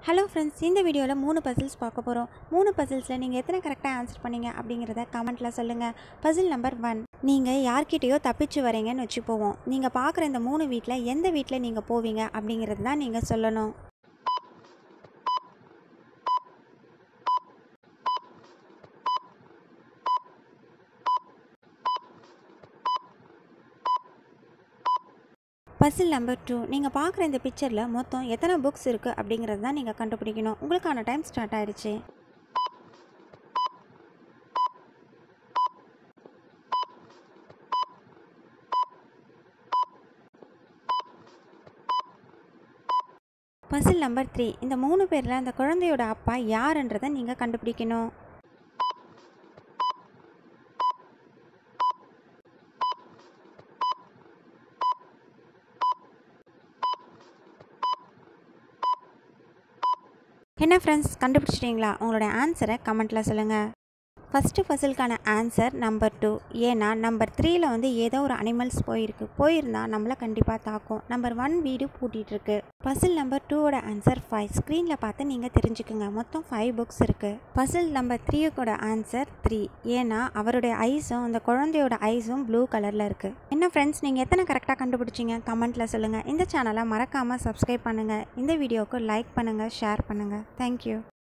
hello friends இந்த வீடியோவில் மூணு பசில்ஸ் பார்க்க போகிறோம் மூணு பசில்ஸில் நீங்கள் எத்தனை கரெக்டாக ஆன்சர் பண்ணீங்க அப்படிங்கிறத கமெண்ட்டில் சொல்லுங்கள் பசில் நம்பர் ஒன் நீங்கள் யார்கிட்டயோ தப்பிச்சு வரீங்கன்னு வச்சு போவோம் நீங்கள் பார்க்குற இந்த மூணு வீட்டில் எந்த வீட்டில் நீங்கள் போவீங்க அப்படிங்கிறது தான் நீங்கள் சொல்லணும் பசில் நம்பர் டூ நீங்கள் பார்க்குற இந்த பிக்சரில் மொத்தம் எத்தனை புக்ஸ் இருக்குது அப்படிங்கிறது தான் நீங்கள் கண்டுபிடிக்கணும் உங்களுக்கான டைம் ஸ்டார்ட் ஆயிடுச்சு பசில் நம்பர் த்ரீ இந்த மூணு பேரில் அந்த குழந்தையோட அப்பா யாருன்றதை நீங்கள் கண்டுபிடிக்கணும் என்ன ஃப்ரெண்ட்ஸ் கண்டுபிடிச்சிட்டிங்களா உங்களோட ஆன்சரை கமெண்ட்டில் சொல்லுங்கள் ஃபஸ்ட்டு ஃபசிலுக்கான ஆன்சர் நம்பர் டூ ஏன்னா நம்பர் த்ரீயில் வந்து ஏதோ ஒரு அனிமல்ஸ் போயிருக்கு போயிருந்தா நம்மளை கண்டிப்பாக தாக்கும் நம்பர் ஒன் வீடு பூட்டிகிட்ருக்கு பசில் நம்பர் டூவோட ஆன்சர் ஃபைவ் ஸ்க்ரீனில் பார்த்து நீங்கள் தெரிஞ்சுக்குங்க மொத்தம் ஃபைவ் புக்ஸ் இருக்குது பசில் நம்பர் த்ரீயோட ஆன்சர் த்ரீ ஏன்னா அவருடைய ஐஸும் அந்த குழந்தையோட ஐஸும் ப்ளூ கலரில் இருக்குது என்ன ஃப்ரெண்ட்ஸ் நீங்கள் எத்தனை கரெக்டாக கண்டுபிடிச்சிங்க கமெண்ட்டில் சொல்லுங்கள் இந்த சேனலை மறக்காமல் சப்ஸ்கிரைப் பண்ணுங்கள் இந்த வீடியோவுக்கு லைக் பண்ணுங்கள் ஷேர் பண்ணுங்கள் தேங்க்யூ